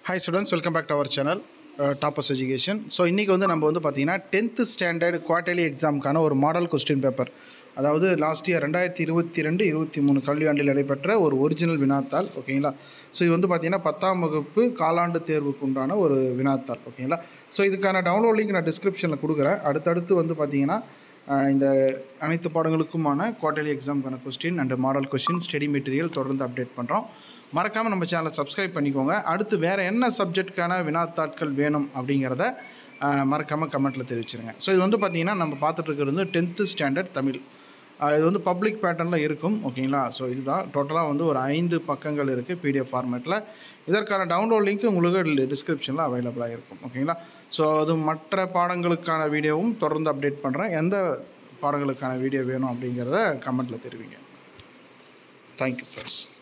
hi students welcome back to our channel Toppers Education so இன்றைக்கி வந்து நம்ம வந்து பார்த்தீங்கன்னா டென்த்து ஸ்டாண்டர்ட் குவார்டர்லி எக்ஸாமுக்கான ஒரு மாடல் கொஸ்டின் பேப்பர் அதாவது லாஸ்ட் இயர் ரெண்டாயிரத்தி இருபத்தி ரெண்டு இருபத்தி மூணு கல்வியாண்டில் நடைபெற்ற ஒரு ஒரிஜினல் வினாத்தாள் ஓகேங்களா ஸோ இது வந்து பார்த்தீங்கன்னா பத்தாம் வகுப்பு காலாண்டு தேர்வுக்கு உண்டான ஒரு வினாத்தாள் ஓகேங்களா ஸோ இதுக்கான டவுன்லோட் லிங்க் நான் டிஸ்கிரிப்ஷனில் கொடுக்குறேன் அடுத்தடுத்து வந்து பார்த்தீங்கன்னா ஆஹ் இந்த அனைத்து பாடங்களுக்குமான குவார்டர்லி எக்ஸாமுக்கான question and model question study material தொடர்ந்து அப்டேட் பண்ணுறோம் மறக்காமல் நம்ம சேனலை சப்ஸ்கிரைப் பண்ணிக்கோங்க அடுத்து வேறு என்ன சப்ஜெக்ட்கான வினாத்தாட்கள் வேணும் அப்படிங்கிறத மறக்காமல் கமெண்ட்டில் தெரிவிச்சிருங்க ஸோ இது வந்து பார்த்திங்கன்னா நம்ம பார்த்துட்டு இருக்கிறது வந்து டென்த்து ஸ்டாண்டர்ட் தமிழ் ஆஹ் இது வந்து பப்ளிக் பேட்டர்னில் இருக்கும் ஓகேங்களா ஸோ இதுதான் டோட்டலாக வந்து ஒரு ஐந்து பக்கங்கள் இருக்குது பிடிஎஃப் ஃபார்மேட்டில் இதற்கான டவுன்லோட் லிங்க் உங்களுக்கு டிஸ்கிரிப்ஷனில் அவைலபிளாக இருக்கும் ஓகேங்களா ஸோ அது மற்ற பாடங்களுக்கான வீடியோவும் தொடர்ந்து அப்டேட் பண்ணுறேன் எந்த பாடங்களுக்கான வீடியோ வேணும் அப்படிங்கிறத கமெண்ட்டில் தெரிவிங்க தேங்க்யூ ஃப்ரெண்ட்ஸ்